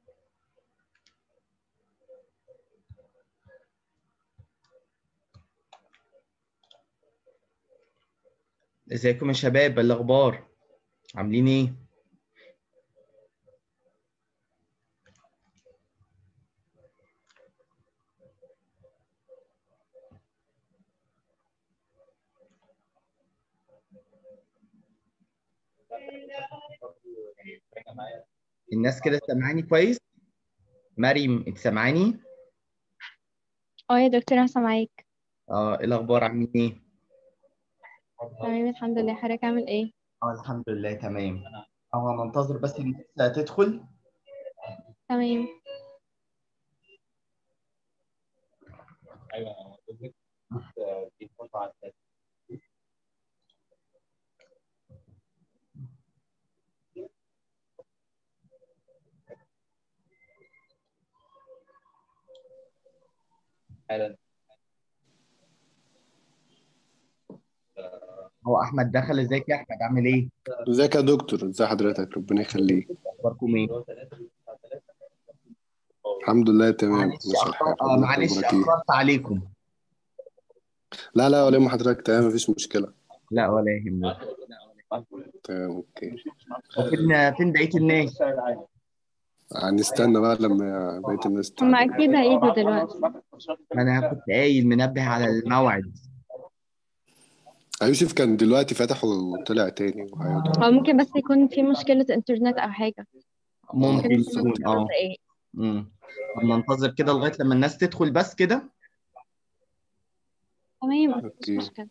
ازيكم يا شباب إيه الاخبار عاملين ايه الناس كده سامعاني كويس مريم انت سامعاني اه يا دكتور انا سامعاك اه ايه الاخبار عاملين ايه تمام الحمد لله حضرتك عامل ايه اه الحمد لله تمام اه ننتظر بس الناس تدخل تمام ايوه هو احمد دخل ازيك يا احمد عامل ايه ازيك يا دكتور ازي حضرتك ربنا يخليك اخباركم ايه الحمد لله تمام معلش ماشي الحال أخطأ- آه، حضرتك معلش أخبارك إيه؟ اخرت عليكم لا لا ولا يهم حضرتك تمام مفيش مشكلة لا ولا يهمك تمام اوكي وفين فين بقيه الناس هنستنى بقى لما بقية الناس هما تعدي. اكيد هيجوا دلوقتي ما انا كنت قايل منبه على الموعد يوسف كان دلوقتي فاتح وطلع تاني وهيقعد هو ممكن بس يكون في مشكلة انترنت او حاجة ممكن كده يكون اه دقايق امم طب ننتظر كده لغايه لما الناس تدخل بس كده تمام مفيش اوكي مشكلة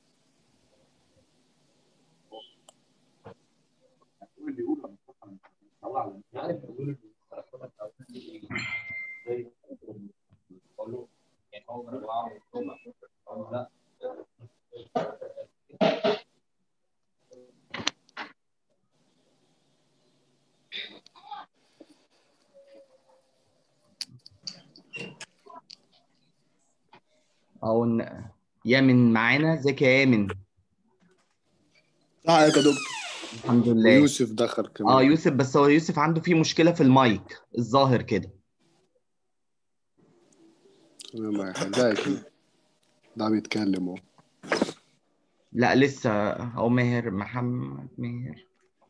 او ن- يامن معانا ازيك يا يامن معاك يا دكتور الحمد لله ويوسف دخل اه كمان يوسف بس هو يوسف عنده فيه مشكله في المايك الظاهر كده تمام يا حاج. ده أكيد ده بيتكلم اهو لا لسه او ماهر محمد ماهر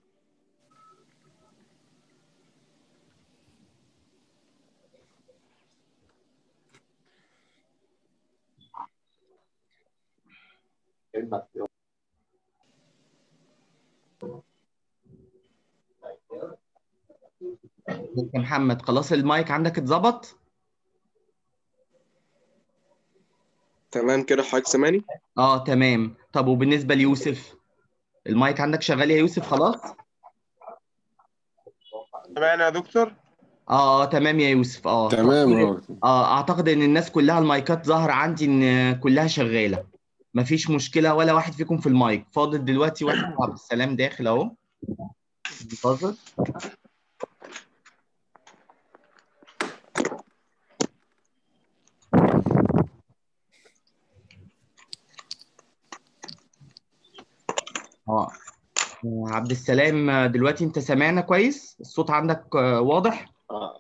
ازيك يا محمد خلاص المايك عندك اتظبط تمام كده حضرتك سامعني اه تمام طب وبالنسبه ليوسف المايك عندك شغال يا يوسف خلاص سامعني يا دكتور اه اه تمام يا يوسف اه تمام طب- اهو اه اعتقد ان الناس كلها المايكات ظاهره عندي ان كلها شغاله مفيش مشكله ولا واحد فيكم في المايك فاضل دلوقتي واحد عبد السلام داخل اهو منتظر اه آه، عبد السلام آه، دلوقتي انت سامعنا كويس الصوت عندك آه، واضح اه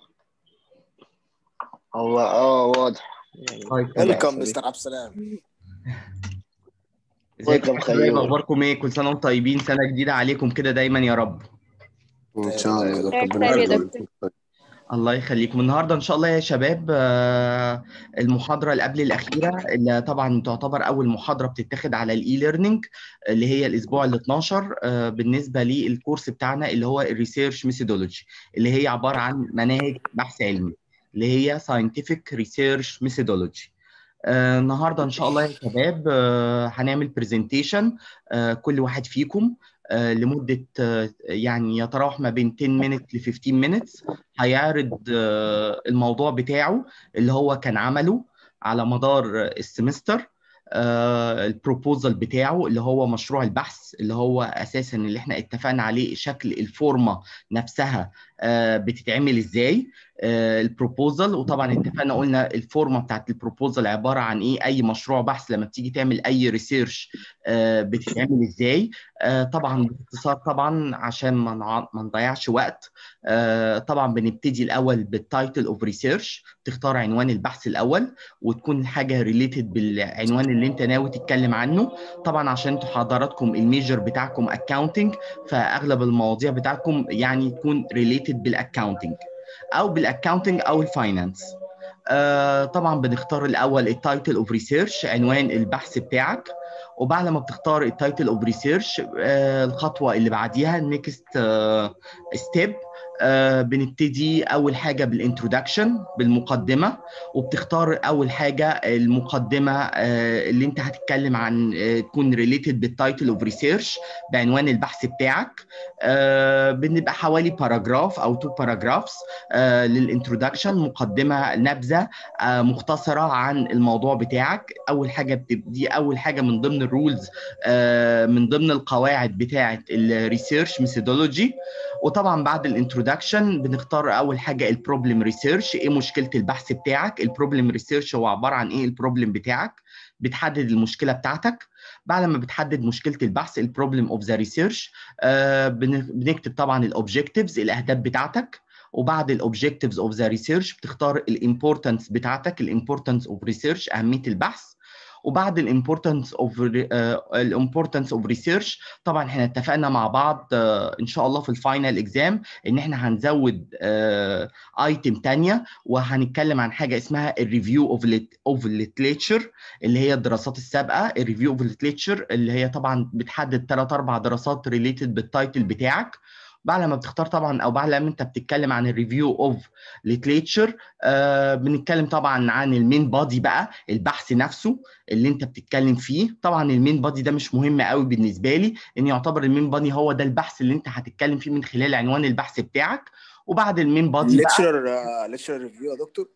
هو اه واضح طيب تمام ويلكم مستر عبد السلام ازيكم welcome يا شباب خيوم. اخباركم ايه كل سنه وانتم طيبين سنه جديده عليكم كده دايما يا رب ان شاء الله يا دكتور طيب ربنا يا يخليك دكتور. الله يخليكم النهارده ان شاء الله يا شباب آه، المحاضره اللي قبل الاخيره اللي طبعا تعتبر اول محاضره بتتاخد على الاي ليرنينج اللي هي الاسبوع ال 12 آه، بالنسبه للكورس بتاعنا اللي هو الريسيرش ميثودولوجي اللي هي عباره عن مناهج بحث علمي اللي هي ساينتفك ريسيرش ميثودولوجي النهارده ان شاء الله يا شباب آه، هنعمل برزنتيشن كل واحد فيكم آه، لمده آه، يعني يتراوح ما بين 10 minutes ل 15 minutes هيعرض آه، الموضوع بتاعه اللي هو كان عمله على مدار السمستر البروبوزال بتاعه اللي هو مشروع البحث اللي هو اساسا اللي احنا اتفقنا عليه شكل الفورمه نفسها آه، بتتعمل ازاي البروبوزال وطبعا اتفقنا قلنا الفورمه بتاعت البروبوزال عباره عن ايه اي مشروع بحث لما بتيجي تعمل اي ريسيرش بتتعمل ازاي آه، طبعا باختصار طبعا عشان ما نع- ما نضيعش وقت آه، طبعا بنبتدي الاول بالتايتل اوف ريسيرش تختار عنوان البحث الاول وتكون الحاجه ريليتد بالعنوان اللي انت ناوي تتكلم عنه طبعا عشان انتوا حضراتكم الميجر بتاعكم اكاونتنج فاغلب المواضيع بتاعكم يعني تكون ريليتد بالاكاونتنج او بالاكاونتنج او الفاينانس آه طبعا بنختار الاول التايتل اوف ريسيرش عنوان البحث بتاعك وبعد ما بتختار التايتل اوف ريسيرش الخطوه اللي بعديها نيكست ستيب بنبتدي اول حاجه بالانترودكشن بالمقدمه وبتختار اول حاجه المقدمه آه، اللي انت هتتكلم عن آه، تكون ريليتد بالتايتل اوف ريسيرش بعنوان البحث بتاعك آه، بنبقى حوالي باراجراف او تو باراجرافز للانترودكشن مقدمه نبذه آه، مختصره عن الموضوع بتاعك اول حاجه بتبدي اول حاجه من ضمن الرولز من ضمن القواعد بتاعه الريسيرش ميثودولوجي وطبعا بعد الانترودكشن بنختار اول حاجه البروبلم ريسيرش ايه مشكله البحث بتاعك البروبلم ريسيرش هو عباره عن ايه البروبلم بتاعك بتحدد المشكله بتاعتك بعد ما بتحدد مشكله البحث البروبلم اوف ذا ريسيرش بنكتب طبعا الاوبجكتيفز الاهداف بتاعتك وبعد الاوبجكتيفز اوف ذا ريسيرش بتختار الامبورتنس بتاعتك الامبورتنس اوف ريسيرش اهميه البحث وبعد الامبورتنس اوف الامبورتنس اوف ريسيرش طبعا احنا اتفقنا مع بعض آه، ان شاء الله في الفاينل اكزام ان احنا هنزود ايتم تانية وهنتكلم عن حاجه اسمها الريفيو اوف اوف ليتريتشر اللي هي الدراسات السابقه الريفيو اوف ليتريتشر اللي هي طبعا بتحدد ثلاث اربع دراسات ريليتد بالتايتل بتاعك بعد ما بتختار طبعا او بعد لما انت بتتكلم عن الريفيو اوف ليتريتشر آه بنتكلم طبعا عن المين بادي بقى البحث نفسه اللي انت بتتكلم فيه طبعا المين بادي ده مش مهم قوي بالنسبه لي ان يعتبر المين بادي هو ده البحث اللي انت هتتكلم فيه من خلال عنوان البحث بتاعك وبعد المين بادي بقى ليكشر ليكشر ريفيو يا دكتور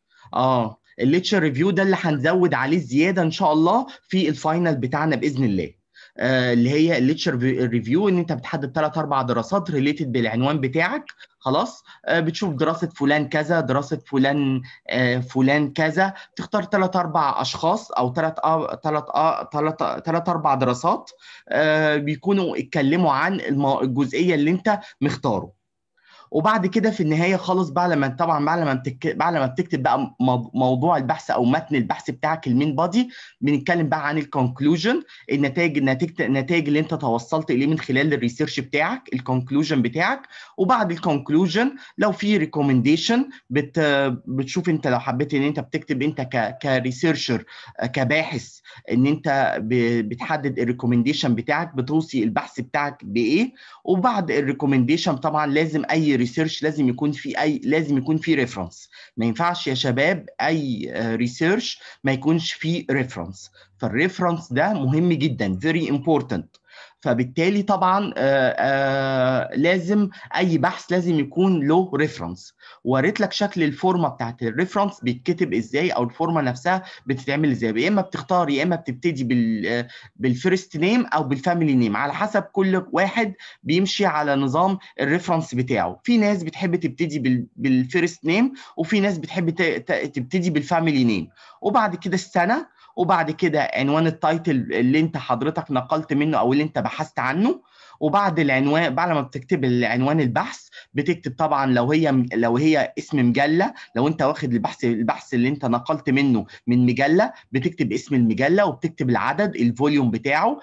اه الليتشر ريفيو ده اللي هنزود عليه زياده ان شاء الله في الفاينل بتاعنا باذن الله آه اللي هي الليتشر ريفيو ان انت بتحدد ثلاث اربع دراسات ريليتد بالعنوان بتاعك خلاص آه بتشوف دراسه فلان كذا دراسه فلان آه فلان كذا تختار ثلاث اربع اشخاص او ثلاث ثلاث ثلاث ثلاث اربع دراسات آه بيكونوا اتكلموا عن المو- الجزئيه اللي انت مختاره وبعد كده في النهايه خالص بعد ما طبعا بعد ما بتك... بعد ما بتكتب بقى مو- موضوع البحث او متن البحث بتاعك المين بادي بنتكلم بقى عن الكونكلوجن النتائج النتيجه النتائج اللي انت توصلت اليه من خلال الريسيرش بتاعك الكونكلوجن بتاعك وبعد الكونكلوجن لو في ريكومنديشن بت... بتشوف انت لو حبيت ان انت بتكتب انت ك... كريسيرشر كباحث ان انت ب... بتحدد الريكومنديشن بتاعك بتوصي البحث بتاعك بايه وبعد الريكومنديشن طبعا لازم اي ريسيرش لازم يكون في اي لازم يكون في ريفرنس ما ينفعش يا شباب اي ريسيرش ما يكونش فيه ريفرنس فالريفرنس ده مهم جدا very important فبالتالي طبعا آه، آه، لازم اي بحث لازم يكون له ريفرنس وريت لك شكل الفورمه بتاعت الريفرنس بيتكتب ازاي او الفورمه نفسها بتتعمل ازاي يا اما بتختار يا اما بتبتدي بال بالفيرست نيم او بالفاميلي نيم على حسب كل واحد بيمشي على نظام الريفرنس بتاعه في ناس بتحب تبتدي بال بالفيرست نيم وفي ناس بتحب ت- ت- تبتدي بالفاميلي نيم وبعد كده السنه وبعد كده عنوان التايتل اللي انت حضرتك نقلت منه او اللي انت بحثت عنه وبعد العنوان بعد ما بتكتب العنوان البحث بتكتب طبعا لو هي لو هي اسم مجله لو انت واخد البحث البحث اللي انت نقلت منه من مجله بتكتب اسم المجله وبتكتب العدد الفوليوم بتاعه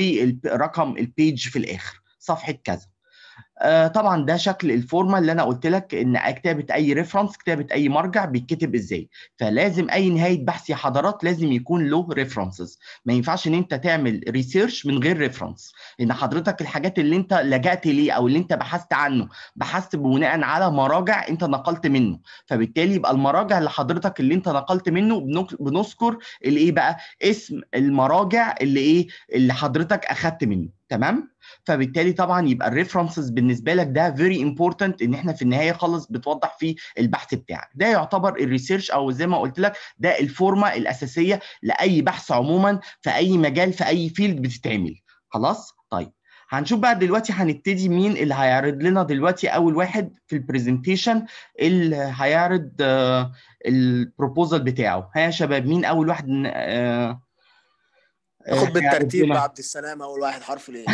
ورقم البيج في الاخر صفحه كذا آه، طبعا ده شكل الفورمه اللي انا قلت لك ان كتابه اي ريفرنس كتابه اي مرجع بيتكتب ازاي فلازم اي نهايه بحث يا حضرات لازم يكون له ريفرنسز ما ينفعش ان انت تعمل ريسيرش من غير ريفرنس ان حضرتك الحاجات اللي انت لجأت ليه او اللي انت بحثت عنه بحثت بناء على مراجع انت نقلت منه فبالتالي يبقى المراجع اللي حضرتك اللي انت نقلت منه بنك- بنذكر الايه بقى اسم المراجع اللي ايه اللي حضرتك اخدت منه تمام فبالتالي طبعا يبقى الريفرنسز بالنسبه لك ده فيري امبورتنت ان احنا في النهايه خالص بتوضح فيه البحث بتاعك ده يعتبر الريسيرش او زي ما قلت لك ده الفورمه الاساسيه لاي بحث عموما في اي مجال في اي فيلد بتتعمل خلاص طيب هنشوف بقى دلوقتي هنبتدي مين اللي هيعرض لنا دلوقتي اول واحد في البرزنتيشن اللي هيعرض البروبوزال بتاعه ها يا شباب مين اول واحد ن- آه، آه، ناخد هيعرض بالترتيب لنا؟ بقى عبد السلام اول واحد حرف الايه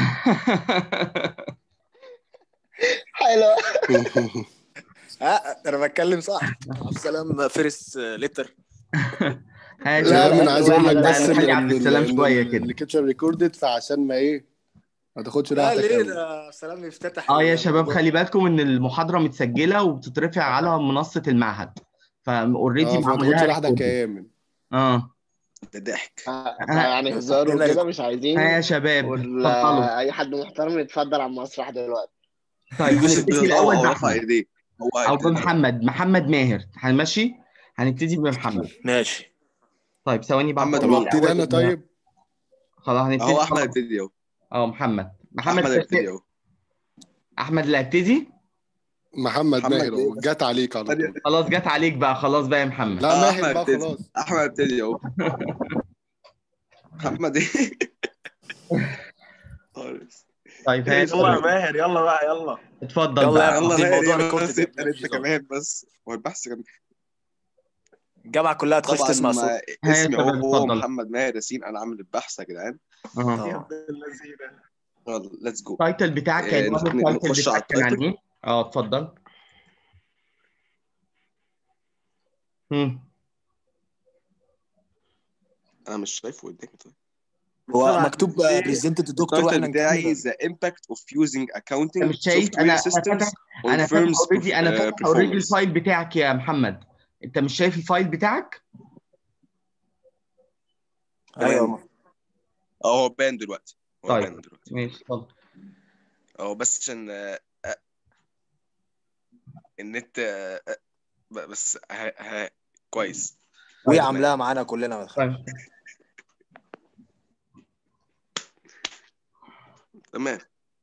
حلو ها انا بتكلم صح عبد السلام فيرست ليتر ها يا لا شباب انا عايز اقول لك لا، بس نخلي عبد السلام شويه كده الليكتشر ريكوردد فعشان ما ايه ما تاخدش لا راحتك ليه أوي. ده عبد السلام يفتتح اه يا شباب الموضوع. خلي بالكم ان المحاضره متسجله وبتترفع على منصه المعهد فاوريدي اه فما معمول تاخدش لها راحتك ريكورد. يا ايمن اه ده ضحك يعني هزار هنا وكده ريك- مش عايزين ها يا شباب اتفضلوا ولا اي حد محترم يتفضل على المسرح دلوقتي طيب يوسف هنبتدي بيضاوع الاول ورفع باحمد ايديه هو او هيبتدي. بمحمد محمد ماهر هنمشي هنبتدي بمحمد ماشي طيب ثواني بقى محمد طب أفضل ابتدي الأول انا إن- طيب خلاص هنبتدي اهو احمد خلاص. هيبتدي اهو اه محمد محمد احمد هيبتدي اهو احمد اللي هيبتدي محمد محمد ماهر إيه؟ اهو جت عليك على طول خلاص جت عليك بقى خلاص بقى يا محمد لا اه ماهر احمد بقى هيبتدي خلاص احمد هيبتدي اهو محمد ايه خالص طيب ها يا يلا يا شباب ماهر يلا بقى يلا اتفضل يلا بقى يا يلا دي بقى الموضوع دي ريكورد بس ده، انت مفيش انت ضغط. كمان بس هو البحث كان الجامعه كلها تخش طبعا تسمع ما صوت ها يا اسمي شباب، هو اتفضل. محمد ماهر ياسين انا عامل البحث يا جدعان اه يا ابن اللذينه يلا ليتس جو التايتل بتاعك آه، كان نخ- التايتل نخش على بتاعك كان عن التايتل. ايه؟ اه اتفضل مم. انا مش شايفه قدامي طيب هو طبعاً. مكتوب ليه؟ بريزنتد الدكتور واحنا التايتل بتاعي نكمل the impact of using accounting انت مش شايف software انا انا systems فاتح on انا فاتح firms اوريدي انا perf- فاتح uh, اوريدي performance. الفايل بتاعك يا محمد انت مش شايف الفايل بتاعك؟ ايوه اه هو بان دلوقتي هو طيب. بان دلوقتي ماشي اتفضل اه بس عشان آه، آه، النت آه، آه، ب- بس ه... ه... كويس وهي تمام. عاملاها معانا كلنا ما تخافش. طيب تمام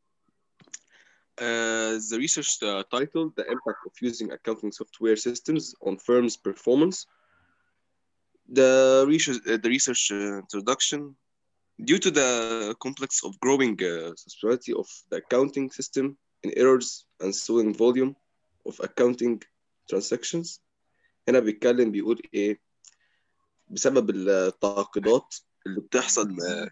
Uh, the research uh, titled The Impact of Using Accounting Software Systems on Firms' Performance. The research, uh, the research uh, introduction Due to the complex of growing uh, subsidiarity of the accounting system in errors and swelling volume of accounting transactions هنا بيتكلم بيقول ايه بسبب التعاقدات اللي بتحصل آه،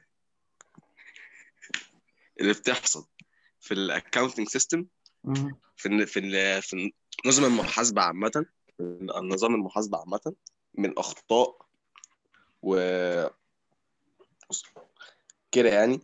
اللي بتحصل في الاكاونتنج سيستم مم. في ال في ال في نظم المحاسبه عامه في النظام المحاسبه عامه من اخطاء و كده يعني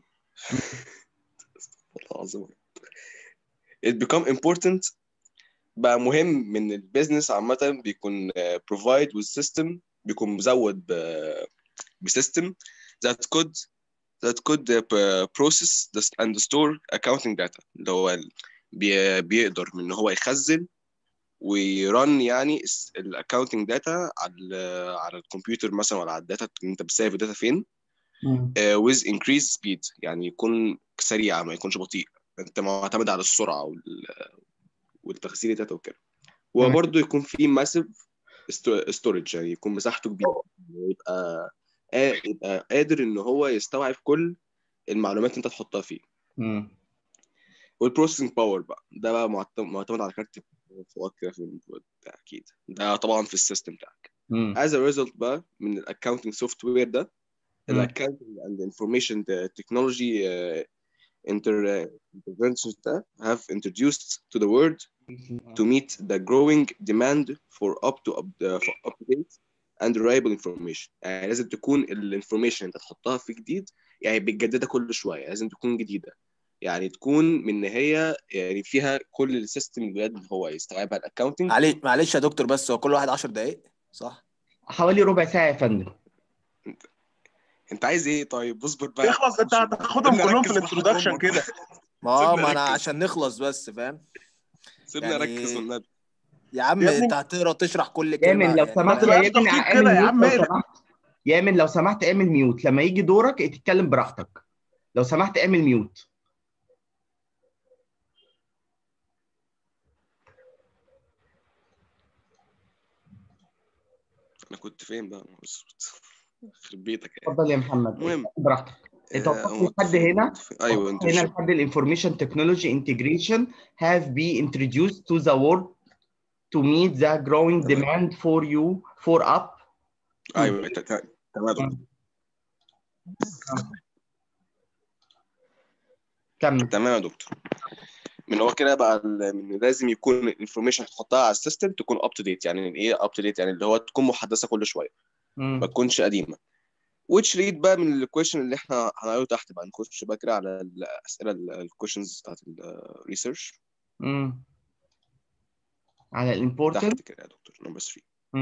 والله العظيم it become important بقى مهم من البيزنس عامة بيكون uh, provide with system بيكون مزود ب- بسيستم that could that could uh, process this and store accounting data اللي هو ال- بي, بيقدر من ان هو يخزن ويرن يعني الاكونتنج داتا على ال- على الكمبيوتر مثلا ولا على الداتا انت بتسيف الداتا فين مم. uh, with increased speed يعني يكون سريع ما يكونش بطيء انت معتمد على السرعه وال... والتخزين الداتا وكده تمام. وبرضه يكون في ماسيف ستورج يعني يكون مساحته كبيره يبقى قا- يبقى قادر ان هو يستوعب كل المعلومات اللي انت تحطها فيه مم. والبروسيسنج باور بقى ده بقى معت- معتمد على كارت فوات كده في ال- ده اكيد ده طبعا في السيستم بتاعك مم. as a result بقى من الاكونتنج سوفت وير ده مم. الاكونتنج and information technology uh, inter interventions ده have introduced to the world to meet the growing demand for up to up, uh, for up to date and reliable information يعني لازم تكون الانفورميشن انت تحطها في جديد يعني بتجددها كل شويه لازم تكون جديده يعني تكون من ان هي يعني فيها كل السيستم بجد اللي هو يستوعبها الاكونتنج معلش معلش يا دكتور بس هو كل واحد 10 دقايق صح؟ حوالي ربع ساعة يا فندم انت عايز ايه طيب اصبر بقى اخلص انت هتاخدهم سيبني كلهم في أركز مع الانترودكشن أمك. كده ما هو سيبني ما انا أركز. عشان نخلص بس فاهم؟ سيبني يعني- اركز والنبي يا عم يا ابني- انت هتقرا تشرح كل كلمه يامن لو يعني سمحت ما يا تبقاش يامن دقيق اعمل كده يا ميوت عم لو اهدى. سمحت يامن لو سمحت اعمل ميوت لما يجي دورك تتكلم براحتك لو سمحت اعمل ميوت انا كنت فين بقى اصبر. يخرب بيتك يعني اتفضل يا محمد المهم. براحتك انت آه، وصلت لحد هنا ايوه وصلت هنا internship. لحد الانفورميشن تكنولوجي انتجريشن have been introduced to the world to meet the growing تمام. demand for you for up ايوه ت- ت- تمام يا دكتور. كمل تمام يا دكتور من هو كده بقى ال- من لازم يكون الانفورميشن هتحطها على السيستم تكون اب تو ديت يعني ايه اب تو ديت يعني اللي هو تكون محدثه كل شويه مم. ما تكونش قديمه which lead بقى من الكويشن اللي احنا هنقوله تحت بقى نخش بقى كده على الاسئله الكويشنز بتاعت الريسيرش مم. على الامبورتنت تحت كده يا دكتور نمبر 3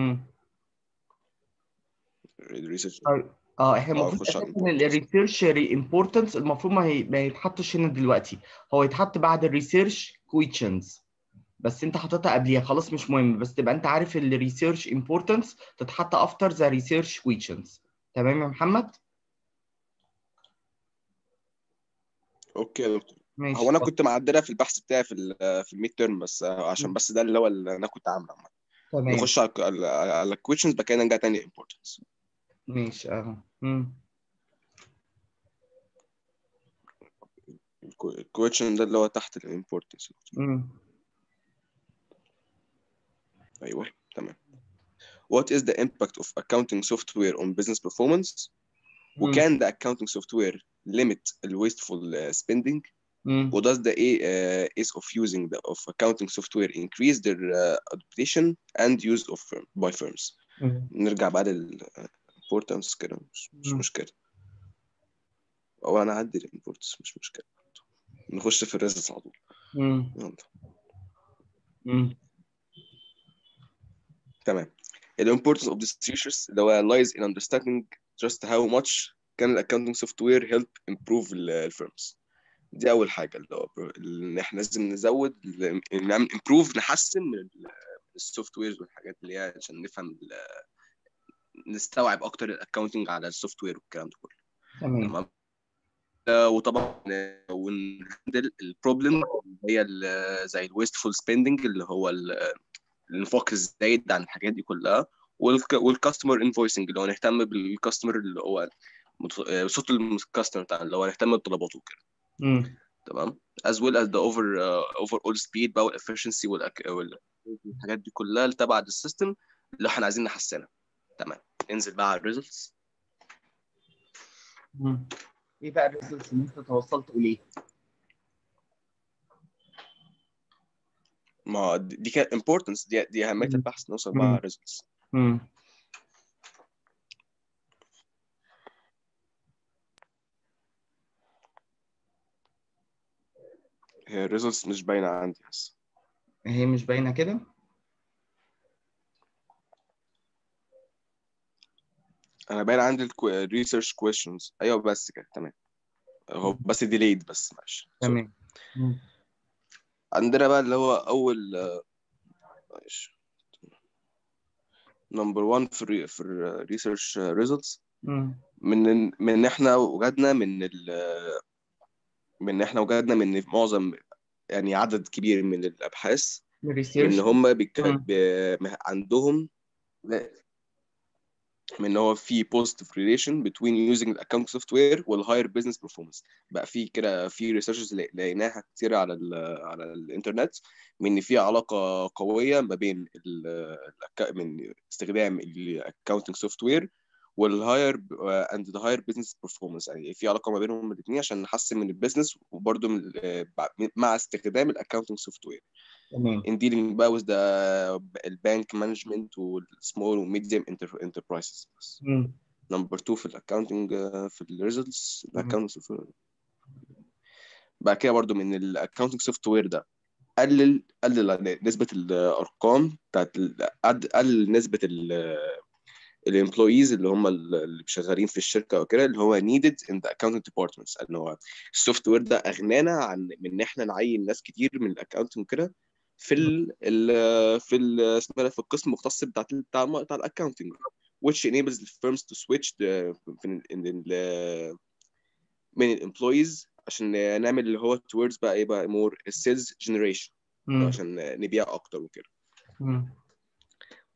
الريسيرش اه احنا اه المفروض نخش على اساسا الامبورتنس الريسيرش امبورتنس المفروض ما, هي... ما يتحطش هنا دلوقتي هو يتحط بعد الريسيرش كويشنز بس انت حاططها قبليها خلاص مش مهم بس تبقى انت عارف الريسيرش امبورتنس تتحط افتر ذا ريسيرش كويشنز تمام يا محمد اوكي يا دكتور ماشي هو انا كنت معدلها في البحث بتاعي في ال في الميد تيرم بس آه، عشان بس ده اللي هو اللي انا كنت عامله عامة. تمام نخش على على على الكويشنز بعد كده نرجع تاني امبورتنس ماشي اه مم. الكويشن ده اللي هو تحت الامبورتنس مم. ايوه تمام What is the impact of accounting software on business performance? مم. وكان the accounting software limit the wasteful uh, spending? مم. Or does the uh, ease of using the of accounting software increase their uh, adaptation and use of firm, by firms? مم. نرجع بعد ال importance كده مش, مش مم. مشكلة أو أنا أعدي ال importance مش مشكلة نخش في الريزلتس على طول مم. يلا مم. تمام ال importance of these research اللي هو lies in understanding just how much can the accounting software help improve ال- الفيرمز دي أول حاجة اللي هو إن إحنا لازم نزود ال- نعمل improve نحسن من السوفت ويرز والحاجات اللي هي عشان نفهم ال- نستوعب أكتر الأكاونتنج على السوفت وير والكلام ده كله تمام تمام آه، وطبعا آه، ونهندل البروبلم اللي هي ال- زي الويستفول سبيندنج اللي هو ال- الانفاق الزايد عن الحاجات دي كلها والكاستمر انفويسنج اللي هو نهتم بالكاستمر اللي هو مت- آه، صوت الكاستمر بتاعنا اللي هو نهتم بطلباته وكده مم. تمام as well as the over uh, overall speed بقى والefficiency والأك- وال- والحاجات دي كلها اللي تبع السيستم اللي احنا عايزين نحسنها تمام انزل بقى على الريزلتس مم. ايه بقى الريزلتس اللي انت توصلت اليه؟ ما هو دي دي كانت importance دي دي اهميه مم. البحث نوصل بقى مم. على الريزلتس مم. هي الريزلتس مش باينه عندي بس هي مش باينه كده؟ انا باين عندي الريسيرش كويشنز ايوه بس كده تمام هو بس ديليد بس ماشي تمام مم. عندنا بقى اللي هو اول آه، معلش نمبر 1 في الري في الريسيرش ريزلتس مم. من من ان احنا وجدنا من ال من ان احنا وجدنا من معظم يعني عدد كبير من الابحاث من الريسيرش ان هم بيك... مم. ب... عندهم من ان هو في positive relation between using the accounting software والhigher business performance بقى في كده في ريسيرشز لقيناها كتير على ال على الانترنت من ان في علاقه قويه ما بين ال ال- من استخدام الاكونتنج سوفت وير والهاير اند ذا هاير بزنس performance يعني في علاقه ما بينهم الاثنين عشان نحسن من البيزنس وبرده من ال- مع استخدام الاكونتنج سوفت وير تمام in dealing بقى with the البانك مانجمنت والسمول وميديوم انتربرايزز بس مم. نمبر 2 في الاكونتنج في الريزلتس مم. الاكونتنج بعد كده برضو من الاكونتنج سوفت وير ده قلل قلل نسبة الأرقام بتاعت ال- قد- قلل نسبة الامبلويز اللي هم اللي شغالين في الشركة أو كده اللي هو needed in the accounting departments إن هو السوفت وير ده أغنانا عن من إن إحنا نعين ناس كتير من الأكاونتنج كده في ال ال في ال اسمها إيه ده، في القسم المختص بتاع بتاع بتاع الاكونتنج which enables the firms to switch the من ال من الامبلويز عشان نعمل اللي هو towards بقى ايه بقى more sales generation مم. عشان نبيع اكتر وكده مم.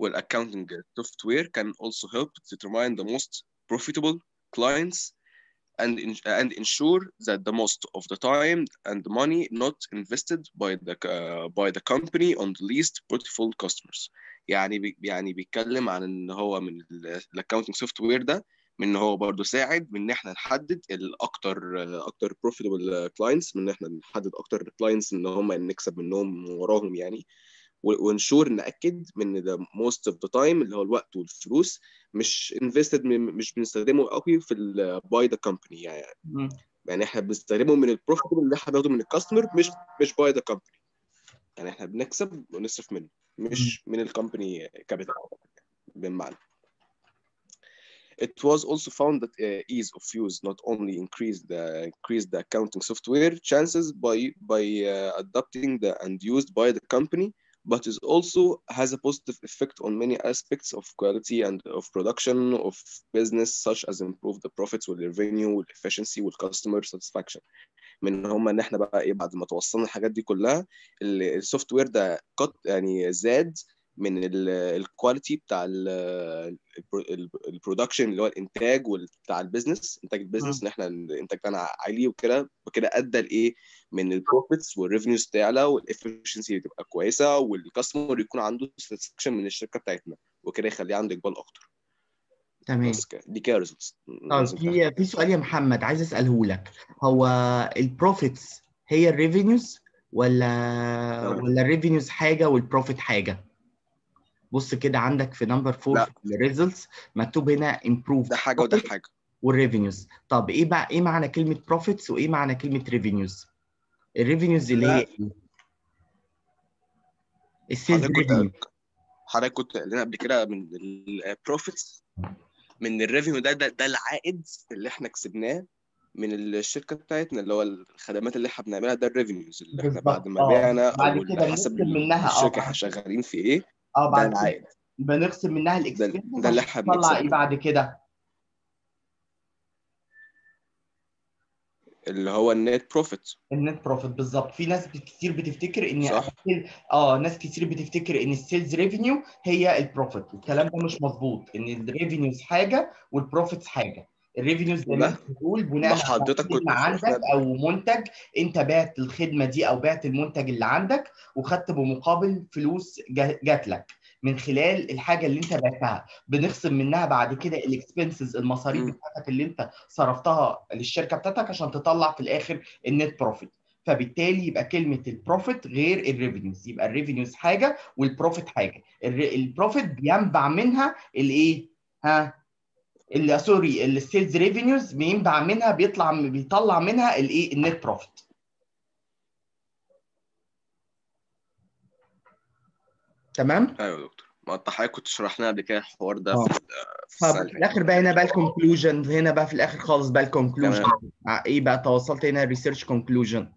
والاكونتنج سوفت وير can also help determine the most profitable clients and in- and ensure that the most of the time and the money not invested by the uh, by the company on the least profitable customers يعني بي يعني بيتكلم عن ان هو من الاكونتنج سوفت وير ده من ان هو برضه ساعد من ان احنا نحدد الاكتر اكتر بروفيتبل كلاينتس من ان احنا نحدد اكتر كلاينتس ان هم نكسب منهم وراهم يعني ونشور ناكد من the most of the time اللي هو الوقت والفلوس مش invested من مش بنستخدمه قوي في ال by the company يعني مم. يعني احنا بنستخدمه من البروفيت اللي احنا بناخده من الكاستمر مش مش باي ذا كومباني يعني احنا بنكسب ونصرف منه مش من الكومباني كابيتال بالمعنى It was also found that uh, ease of use not only increased the increased the accounting software chances by by uh, adopting the and used by the company, but it also has a positive effect on many aspects of quality and of production of business, such as improve the profits والrevenue والefficiency والcustomer satisfaction. من هم ان احنا بقى ايه بعد ما توصلنا الحاجات دي كلها السوفت وير ده قط يعني زاد من الكواليتي بتاع البرودكشن اللي هو الانتاج بتاع البيزنس انتاج البيزنس ان احنا الانتاج بتاعنا عالي وكده وكده ادى لايه من البروفيتس والريفنيوز تعلى والافشنسي تبقى كويسه والكاستمر يكون عنده ساتسفكشن من الشركه بتاعتنا وكده يخليه عنده اقبال اكتر تمام بس كده دي كده results. طيب لازم في في سؤال يا محمد عايز اساله لك هو البروفيتس هي الريفينيوز ولا تمام. ولا الريفينيوز حاجه والبروفيت حاجه بص كده عندك في نمبر 4 لا. في الريزلتس مكتوب هنا امبروف ده حاجه وده حاجه والريفينيوز طب ايه بقى ايه معنى كلمه بروفيتس وايه معنى كلمه ريفينيوز الريفينيوز اللي هي ايه السيلز حضرتك كنت ريفينيو حضرتك كنت قايل لنا قبل كده من البروفيتس من الريفينيو ده, ده ده العائد اللي احنا كسبناه من الشركه بتاعتنا اللي هو الخدمات اللي احنا بنعملها ده الريفينيوز اللي احنا بالظبط. بعد ما آه. بعنا بعد او كده حسب بنكتب منها، آه، الشركه بعد احنا شغالين في ايه اه ده بعد كده العائد بنخصم منها ده, الاكسبنسز ده اللي احنا نطلع ايه بنكسبه بعد كده اللي هو النت بروفيت النت بروفيت بالظبط في ناس كتير بتفتكر ان صح. اه ناس كتير بتفتكر ان السيلز ريفينيو هي البروفيت الكلام ده مش مظبوط ان الريفينيوز حاجه والبروفيتس حاجه الريفينيوز زي ما لا. انت بتقول بناء ما على حضرتك كنت خدمه عندك شرحنا او منتج انت بعت الخدمه دي او بعت المنتج اللي عندك وخدت بمقابل فلوس جا- جات لك من خلال الحاجه اللي انت بعتها بنخصم منها بعد كده الاكسبنسز المصاريف مم. بتاعتك اللي انت صرفتها للشركه بتاعتك عشان تطلع في الاخر النت بروفيت فبالتالي يبقى كلمه البروفيت غير الريفينيوز يبقى الريفينيوز حاجه والبروفيت حاجه الر- البروفيت بينبع منها الايه ها اللي سوري السيلز ريفينيوز بينبع منها بيطلع بيطلع منها الايه النت بروفيت ايوه تمام يا دكتور ما انت حضرتك كنت شرحنا قبل كده الحوار ده آه. في ال- في السنه طب اللي في الاخر بقى هنا بقى الكونكلوجن هنا بقى في الاخر خالص بقى الكونكلوجن ايه بقى توصلت هنا الريسيرش كونكلوجن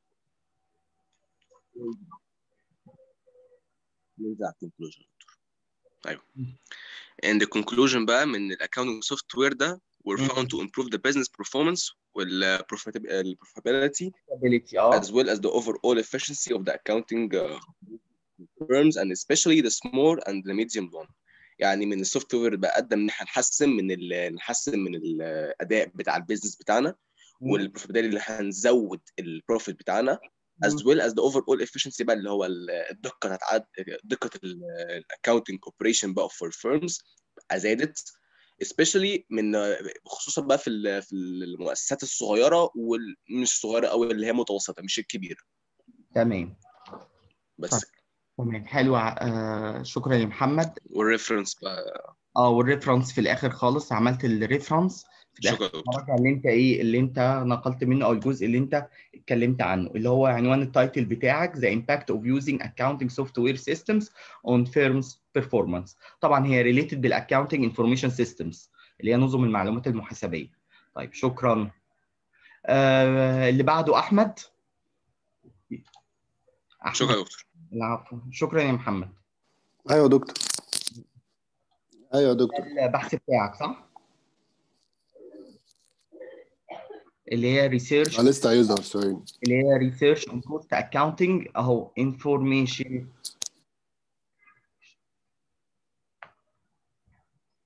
نرجع conclusion يا دكتور ايوه and the conclusion بقى من الاكونتنج سوفت وير ده were مم. found to improve the business performance وال profitability profitability ability اه as well as the overall efficiency of the accounting uh, firms and especially the small and the medium one يعني من السوفت وير بقى قدم ان احنا نحسن من ال- نحسن من الاداء بتاع البيزنس بتاعنا والبروفيتابيلتي اللي هنزود البروفيت بتاعنا as well as the overall efficiency بقى اللي هو ال- الدقه بتاعت عد- دقه الاكونتنج اوبريشن بقى for firms زادت especially من خصوصا بقى في ال- في المؤسسات الصغيره والمش الصغيره قوي اللي هي متوسطه مش الكبيره تمام بس تمام حلو آه شكرا يا محمد والريفرنس بقى اه والريفرنس في الاخر خالص عملت الريفرنس في الاخر شكرا يا دكتور المراجع اللي انت ايه اللي انت نقلت منه او الجزء اللي انت اتكلمت عنه اللي هو عنوان التايتل بتاعك The impact of using accounting software systems on firms performance طبعا هي related بالاكاونتنج انفورميشن سيستمز اللي هي نظم المعلومات المحاسبيه طيب شكرا آه اللي بعده احمد احمد شكرا يا دكتور العفو شكرا يا محمد ايوه يا دكتور ايوه يا دكتور البحث بتاعك صح اللي هي ريسيرش انا لسه عايزها ثواني اللي هي ريسيرش اون كوست اكاونتنج اهو انفورميشن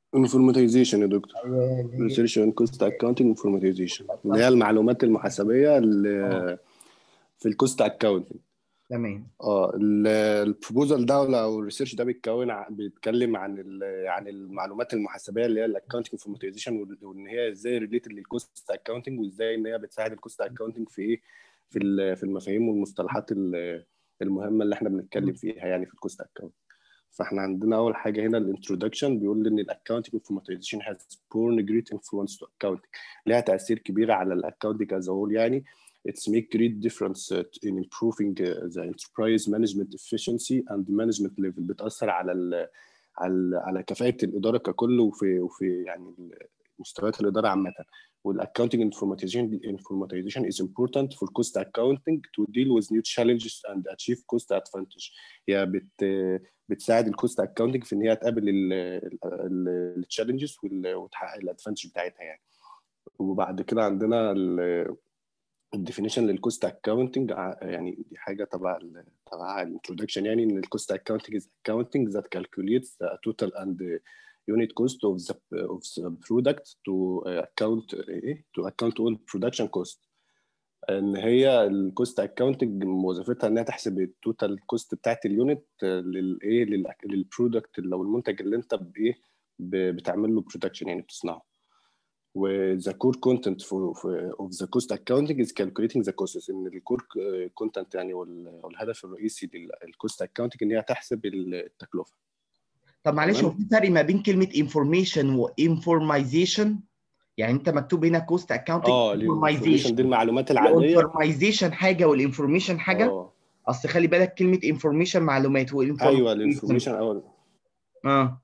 انفورماتيزيشن يا دكتور ايوه اللي هي- ريسيرش اند كوست اكاونتنج انفورماتيزيشن اللي هي المعلومات المحاسبيه اللي في الكوست اكاونتنج تمام اه ال- البروبوزال ده ولا- او الريسيرش ده بيتكون ع- بيتكلم عن ال- عن المعلومات المحاسبيه اللي هي الاكونتنج انفورماتيزيشن وان هي ازاي ريليتد للكوست اكاونتنج وازاي ان هي بتساعد الكوست اكاونتنج في ايه في ال- في المفاهيم والمصطلحات ال- المهمه اللي احنا بنتكلم فيها يعني في الكوست اكاونتنج فاحنا عندنا اول حاجه هنا الانترودكشن بيقول ان الاكونتنج انفورماتيزيشن هاز بورن جريت انفلونس تو اكاونتنج ليها تاثير كبير على الاكونتنج از هول يعني it's make great difference in improving the enterprise management efficiency and management level بتأثر على ال على ال على كفاءة الإدارة ككل وفي وفي يعني مستويات الإدارة عامة والاكونتنج informatization informatization is important for cost accounting to deal with new challenges and achieve cost advantage هي بت بتساعد الكوست اكاونتنج في ان هي تقابل التشالنجز وتحقق الادفانتج بتاعتها يعني وبعد كده عندنا الديفينيشن للكوست اكاونتنج يعني دي حاجه تبع ال تبع الانترودكشن يعني ان الكوست اكاونتنج از accounting that calculates the total and unit cost of the of the product to account ايه to account all production cost ان هي الكوست اكاونتنج وظيفتها انها تحسب التوتال كوست بتاعت اليونت للايه للبرودكت لو المنتج اللي انت بايه بتعمل له برودكشن يعني بتصنعه و the core content for, for of the cost accounting is calculating the costs ان الكور كونتنت يعني والهدف الرئيسي للكوست اكاونتنج ان هي تحسب التكلفه طب معلش هو في فرق ما بين كلمه انفورميشن وانفورمايزيشن يعني انت مكتوب هنا كوست اكاونتنج اه الانفورميشن دي المعلومات العاديه الانفورمايزيشن حاجه والانفورميشن حاجه اه اصل خلي بالك كلمه انفورميشن معلومات ايوه الانفورميشن اول اه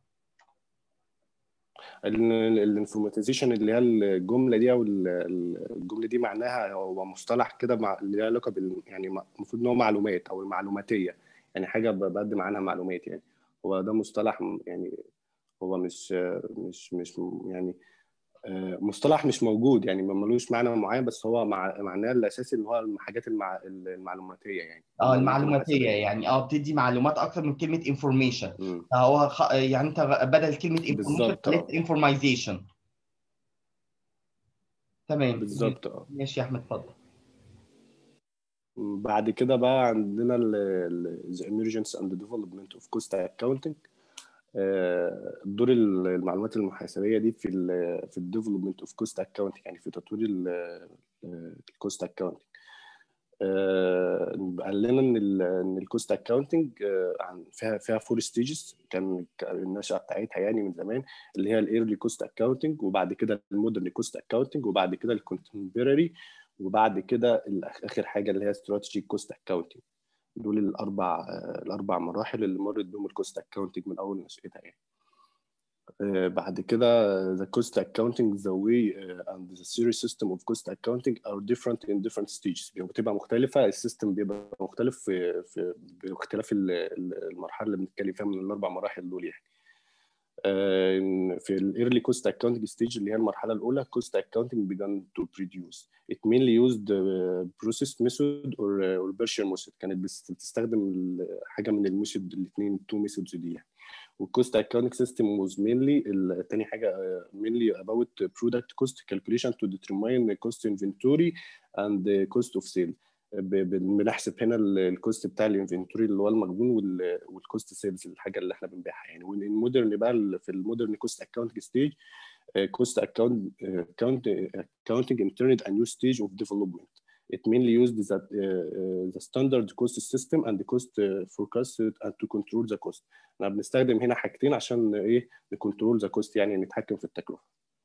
الانفورماتيزيشن اللي هي الجمله دي او الجمله دي معناها هو مصطلح كده مع اللي له علاقه بال يعني المفروض ان هو معلومات او المعلوماتيه يعني حاجه بقدم عنها معلومات يعني هو ده مصطلح يعني هو مش مش مش يعني مصطلح مش موجود يعني ملوش معنى معين بس هو مع معناه الاساسي ان هو الحاجات المع... المعلوماتيه يعني اه المعلوماتيه يعني اه بتدي معلومات اكتر من كلمه انفورميشن فهو خ... يعني انت بدل كلمه انفورميشن خليت انفورمايزيشن تمام بالظبط اه ماشي يا احمد اتفضل بعد كده بقى عندنا ال the emergence and the development of cost accounting دور المعلومات المحاسبيه دي في ال في الديفلوبمنت اوف كوست اكاونتنج يعني في تطوير الكوست اكاونتنج قال لنا ان ال ان الكوست اكاونتنج فيها فيها فور ستيجز كان النشأة بتاعتها يعني من زمان اللي هي الايرلي كوست اكاونتنج وبعد كده المودرن كوست اكاونتنج وبعد كده الكونتمبراري وبعد كده اخر حاجه اللي هي استراتيجيك كوست اكاونتنج دول الاربع الاربع مراحل اللي مرت بهم الكوست اكاونتنج من اول نشاتها يعني بعد كده the cost accounting the way and the series system of cost accounting are different in different stages بتبقى مختلفة السيستم بيبقى مختلف في, في باختلاف المرحلة اللي بنتكلم فيها من الأربع مراحل دول يعني في الايرلي كوست اكاونتنج ستيج اللي هي المرحله الاولى كوست اكاونتنج began to produce it mainly used process method or, or Berkshire method كانت بتستخدم حاجه من الميثود الاثنين التو ميثودز دي يعني والكوست اكاونتنج سيستم was mainly الثاني حاجه mainly about product cost calculation to determine cost inventory and cost of sale بنحسب هنا الكوست بتاع الانفنتوري اللي هو المخزون والكوست سيلز الحاجه اللي احنا بنبيعها يعني والمودرن بقى في المودرن كوست اكاونتنج ستيج كوست اكاونت accounting entered a new stage of development it mainly used the, uh, the standard cost system and the cost forecast and to control the cost احنا بنستخدم هنا حاجتين عشان ايه نكنترول ذا كوست يعني نتحكم في التكلفه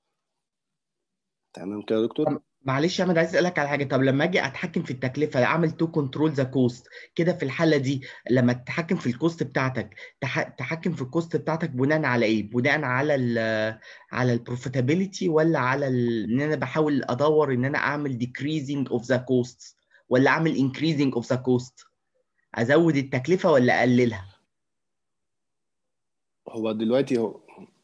تمام كده يا دكتور معلش يا احمد عايز اسالك على حاجه طب لما اجي اتحكم في التكلفه اعمل تو كنترول ذا كوست كده في الحاله دي لما تتحكم في الكوست بتاعتك تحكم في الكوست بتاعتك بناء على ايه بناء على ال على البروفيتابيلتي ولا على ال... ان انا بحاول ادور ان انا اعمل decreasing اوف ذا كوست ولا اعمل increasing اوف ذا كوست ازود التكلفه ولا اقللها هو دلوقتي هو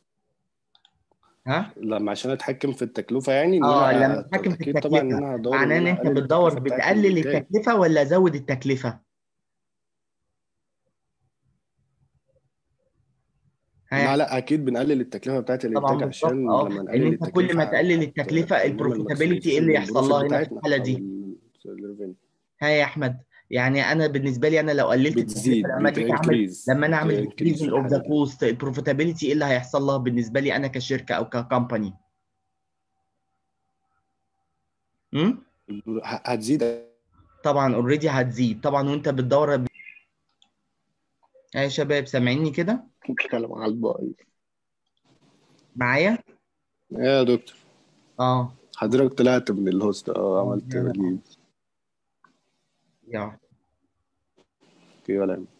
ها لما عشان اتحكم في التكلفه يعني اه لما اتحكم في التكلفه طبعا ان انا هدور معناه ان انت بتدور بتقلل التكلفه ولا ازود التكلفه ها لا لا اكيد بنقلل التكلفه بتاعت طبعا الانتاج بالظبط عشان اه لما ان نقلل انت كل ما التكلفه تقلل هت- التكلفه هنعمل البروفيتابيلتي ايه maximization اللي يحصل للبروفيت لها هنا في بتاعتنا الحاله او دي الريفينيو ها يا احمد يعني انا بالنسبه لي انا لو قللت التكلفه بتزيد لما جيت اعمل بتنكريز لما انا اعمل بتنكريز ديكريزنج في اوف ذا الحاله دي كوست البروفيتابيلتي ايه اللي هيحصل لها بالنسبه لي انا كشركه او ككمباني امم ه- هتزيد طبعا اوريدي هتزيد طبعا وانت بتدور ب... يا شباب سامعيني كده بتتكلم على الباقي معايا يا دكتور اه حضرتك طلعت من الهوست اه عملت يا ليف يا اوكي ولا يهمك.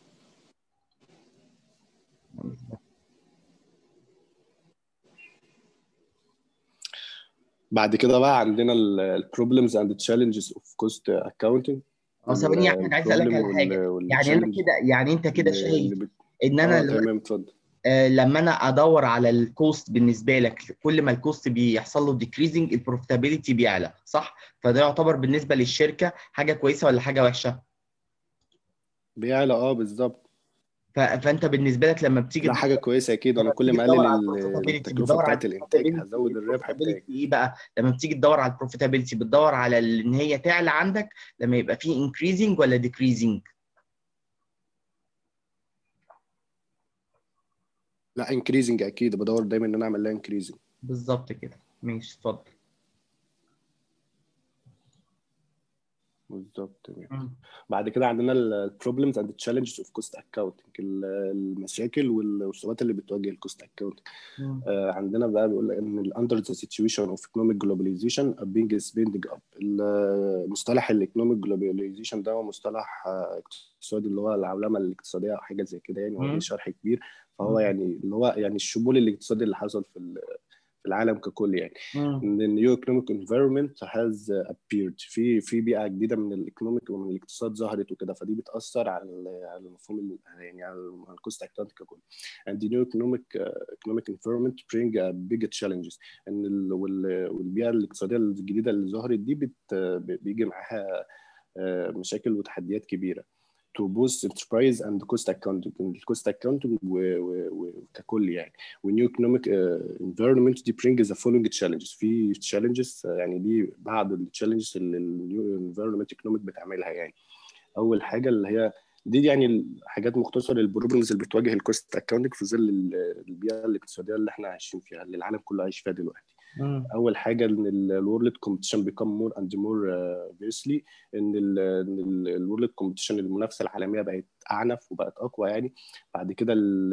بعد كده بقى عندنا البروبلمز اند تشالنجز اوف كوست اكاونتنج اه ثواني يا احمد عايز اسالك على حاجه يعني انا كده يعني انت كده شايف بت... ان انا اه دلوقتي تمام اتفضل آه، لما انا ادور على الكوست بالنسبه لك كل ما الكوست بيحصل له ديكريزنج البروفيتابيلتي بيعلى صح فده يعتبر بالنسبه للشركه حاجه كويسه ولا حاجه وحشه بيعلى اه بالظبط ف... فانت بالنسبه لك لما بتيجي لا حاجه كويسه اكيد انا لما كل بتيجي ما تدور اقلل على ال- البروفيتابيلتي التكلفه بتدور على بتاعت الانتاج البروفيتابيلتي هزود الربح بتاعي البروفيتابيلتي ايه بقى لما بتيجي تدور على البروفيتابيلتي بتدور على ال- ان هي تعلى عندك لما يبقى في انكريزنج ولا ديكريزنج لا انكريزنج اكيد بدور دايما ان انا اعمل لها انكريزنج بالظبط كده ماشي اتفضل بالظبط تمام مم. بعد كده عندنا البروبلمز اند تشالنجز اوف كوست اكاونتنج المشاكل وال- والصعوبات اللي بتواجه الكوست اكاونتنج مم. عندنا بقى بيقول ان اندر ذا سيتويشن اوف ايكونوميك جلوباليزيشن being spending up المصطلح الايكونوميك جلوباليزيشن ده هو مصطلح آه، اقتصادي اللي هو العولمه الاقتصاديه او حاجه زي كده يعني هو مم. ليه شرح كبير فهو مم. يعني اللي هو يعني الشمول الاقتصادي اللي حصل في ال- في العالم ككل يعني مم. ان النيو ايكونوميك انفيرمنت هاز ابيرد في في بيئه جديده من الايكونوميك ومن الاقتصاد ظهرت وكده فدي بتاثر على ال- على المفهوم ال- يعني على الكوست اكاونت ككل and the new economic uh, economic environment bring a big challenges ان ال- وال- والبيئه الاقتصاديه الجديده اللي ظهرت دي بت بيجي معاها آه، مشاكل وتحديات كبيره to both enterprise and cost accounting الكوست accounting و- و- وككل يعني والنيو economic uh, environment دي bring the following challenges في challenges uh, يعني دي بعض التشالنجز اللي النيو environment economic بتعملها يعني اول حاجه اللي هي دي يعني حاجات مختصره البروبلمز اللي بتواجه الكوست اكاونتنج في ظل ال- البيئه الاقتصاديه اللي احنا عايشين فيها اللي العالم كله عايش فيها دلوقتي مم. اول حاجه ان الورلد كومبيتيشن بيكم مور اند مور فيسلي ان الورلد كومبيتيشن المنافسه العالميه بقت اعنف وبقت اقوى يعني بعد كده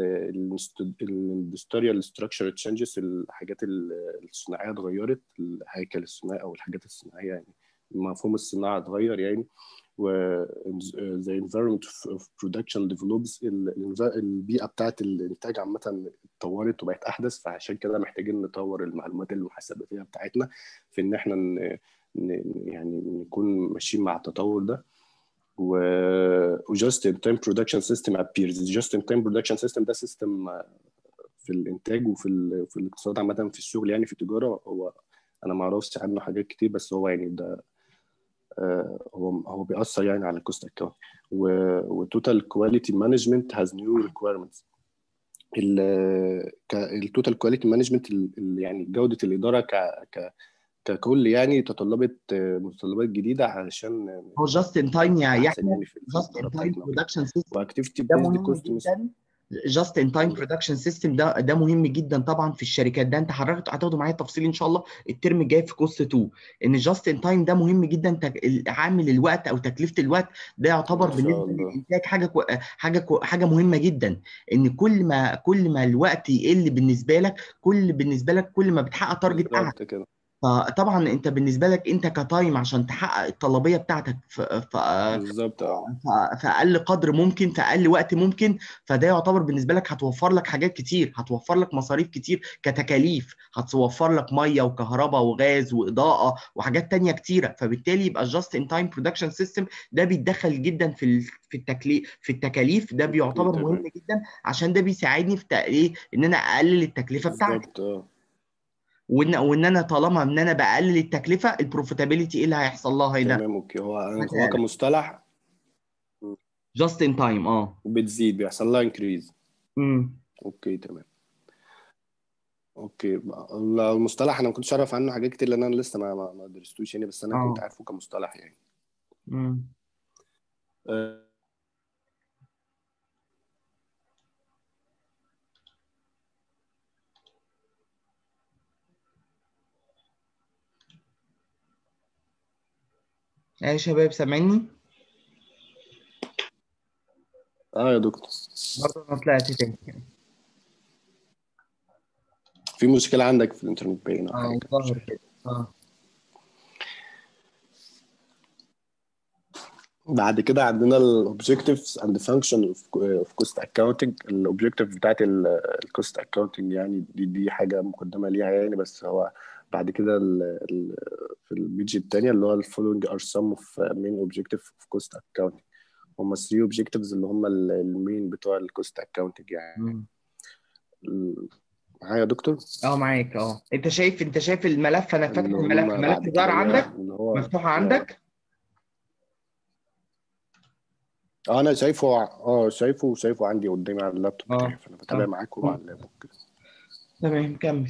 الاندستريال ستراكشر تشينجز الحاجات ال- الصناعيه اتغيرت الهيكل الصناعي او الحاجات الصناعيه يعني مفهوم الصناعه اتغير يعني و the environment of production develops ال- ال- البيئه بتاعت الانتاج عامه اتطورت وبقت احدث فعشان كده محتاجين نطور المعلومات المحاسباتيه بتاعتنا في ان احنا ن... ن... يعني نكون ماشيين مع التطور ده و و just in time production system appears just in time production system ده سيستم في الانتاج وفي ال... في الاقتصاد عامه في الشغل يعني في التجاره هو انا ما اعرفش عنه حاجات كتير بس هو يعني ده آه، هو هو بيأثر يعني على الكوست اكونت وتوتال كواليتي مانجمنت هاز نيو ريكويرمنتس التوتال كواليتي مانجمنت يعني جوده الاداره ك ك ككل يعني تطلبت آه، متطلبات جديده علشان هو جاست ان تايم يا أحسن يحيى يعني في في جاست الإدارة ان تايم بتاعتنا وكده. برودكشن سيستم واكتيفيتي ده بيزد مهم كوست جدا جاست ان تايم برودكشن سيستم ده ده مهم جدا طبعا في الشركات ده انت حضرتك هتاخده معايا تفصيل ان شاء الله الترم الجاي في كورس 2 ان جاست ان تايم ده مهم جدا تك... عامل الوقت او تكلفه الوقت ده يعتبر إن شاء بالنسبه الله. للانتاج حاجه كو... حاجه كو... حاجه مهمه جدا ان كل ما كل ما الوقت يقل بالنسبه لك كل بالنسبه لك كل ما بتحقق تارجت اعلى بالظبط كده فطبعا انت بالنسبه لك انت كتايم عشان تحقق الطلبيه بتاعتك في في بالظبط اه ف- في اقل قدر ممكن في اقل وقت ممكن فده يعتبر بالنسبه لك هتوفر لك حاجات كتير هتوفر لك مصاريف كتير كتكاليف هتوفر لك ميه وكهرباء وغاز واضاءه وحاجات تانية كتيره فبالتالي يبقى جاست ان تايم برودكشن سيستم ده بيتدخل جدا في ال- في التكليف في التكاليف ده بيعتبر تمام. مهم جدا عشان ده بيساعدني في ايه ان انا اقلل التكلفه بتاعتي بالظبط اه وان وان انا طالما ان انا بقلل التكلفه البروفيتابيلتي ايه اللي هيحصل لها هنا تمام اوكي هو هو مثلاً. كمصطلح جاست ان تايم اه بتزيد بيحصل لها انكريز امم اوكي تمام اوكي المصطلح انا ما كنتش اعرف عنه حاجات كتير لان انا لسه ما ما ما درستوش يعني بس انا اه كنت عارفه كمصطلح يعني مم. آه، يا شباب سامعني اه يا دكتور برضه انا طلعت تاني في مشكلة عندك في الانترنت باين او اه حاجة ظاهر كده اه بعد كده عندنا ال objectives and the function of of cost accounting ال objective بتاعت ال ال cost accounting يعني دي دي حاجة مقدمة ليها يعني بس هو بعد كده ال ال في البيج التانية اللي هو ال following are some of main objective of cost accounting هما 3 objectives اللي هما ال- المين بتوع ال cost accounting يعني مم. ال- معايا يا دكتور اه معاك اه انت شايف انت شايف الملف انا فاتح اللي الملف هما بعد الملف كده ظهر اللي هو عندك اللي هو مفتوح اه عندك اه انا شايفه اه شايفه شايفه عندي قدامي على اللابتوب اه بتاعي فانا بتابع اه معاكم على اللاب كده تمام كمل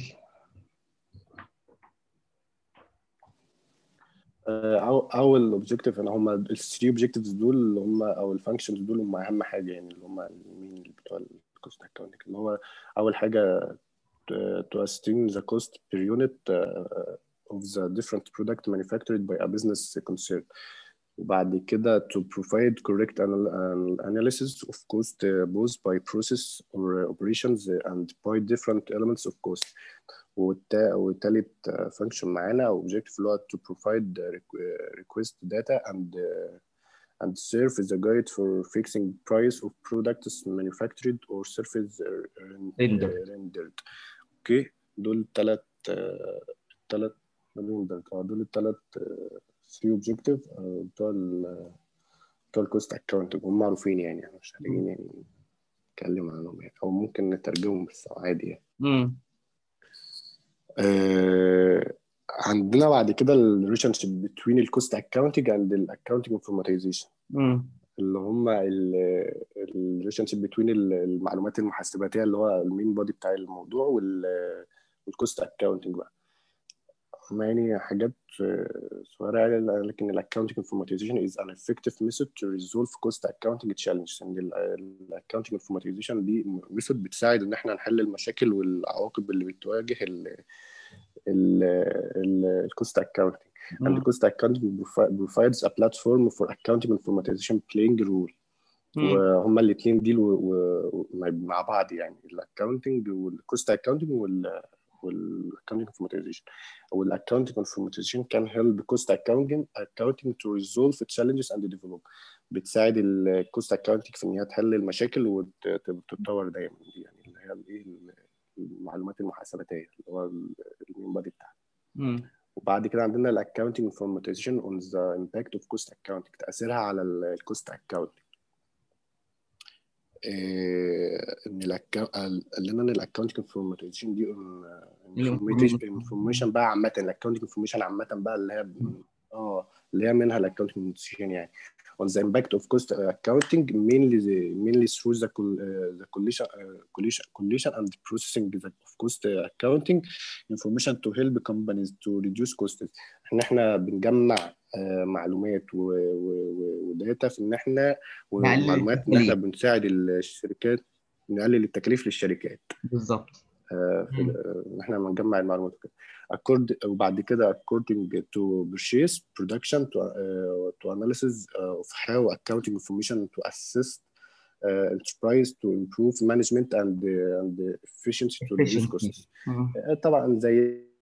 او اول اوبجيكتيف انا هم الثري اوبجيكتيفز دول اللي هم او الفانكشنز دول هم اهم حاجه يعني اللي هم مين اللي بتوع الكوست اكاونتنج اللي هو اول حاجه to estimate the cost per unit uh, of the different product manufactured by a business concern وبعد كده to provide correct anal- an- analysis of cost uh, both by process or operations and by different elements of cost والتا- والتالت فانكشن معانا او objective اللي هو to provide uh, requ- uh, request data and uh, and serve as a guide for fixing price of products manufactured or services uh, Rendered. rendered اوكي دول التلات التلات rendered اه دول التلات 3 objective آه، بتوع ال بتوع الكوست اكاونتنج هم معروفين يعني احنا مش محتاجين يعني نتكلم عنهم يعني او ممكن نترجمهم بس عادي يعني امم آه، عندنا بعد كده الريليشن شيب بين الكوست اكاونتنج اند الاكاونتنج انفورماتيزيشن امم اللي هم الريليشن شيب بين المعلومات المحاسباتيه اللي هو المين بودي بتاع الموضوع والكوست اكاونتنج بقى هم يعني حاجات آه، صغيره يعني لكن الاكاونتنج انفورماتيزيشن is an effective method to resolve cost accounting challenges ان الاكاونتنج انفورماتيزيشن دي ميثود بتساعد ان احنا نحل المشاكل والعواقب اللي بتواجه الكوست اكاونتنج and امم cost accounting provi- provides a platform for accounting informatization playing a role امم وهما الاثنين دي و- و- مع بعض يعني الاكاونتنج والكوست اكاونتنج والاكاونتنج انفورماتيزيشن والاكاونتنج انفورماتيزيشن كان هيلب كوست اكاونتنج اكاونتنج تو ريزولف تشالنجز اند ديفلوب بتساعد الكوست اكاونتنج في ان هي تحل المشاكل وتتطور دايما دي يعني اللي هي الايه المعلومات المحاسباتيه اللي هو المين بادي بتاعها امم وبعد كده عندنا الاكاونتنج انفورماتيزيشن اون ذا امباكت اوف كوست اكاونتنج تاثيرها على الكوست اكاونتنج ان الاكونت قال لنا ان الاكونتنج انفورماتيزيشن دي انفورميشن بقى عامه الاكونتنج انفورميشن عامه بقى اللي هي اه اللي هي منها الاكونتنج انفورماتيزيشن يعني on the impact of cost accounting mainly the, mainly through the, col- uh, the collision, uh, collision, collision and processing the, of cost accounting information to help companies to reduce costs ان احنا بنجمع آه، معلومات و- و- و- وداتا في ان احنا نقلل ومعلومات ان احنا التكاليف بنساعد الشركات نقلل التكاليف للشركات بالظبط آه، في مم. ال- ان احنا بنجمع المعلومات وكده Accord- وبعد كده according to purchase production to, uh, to analysis uh, of how accounting information to assist uh, enterprise to improve management and uh, and efficiency to reduce efficiency costs مم. آه، طبعا زي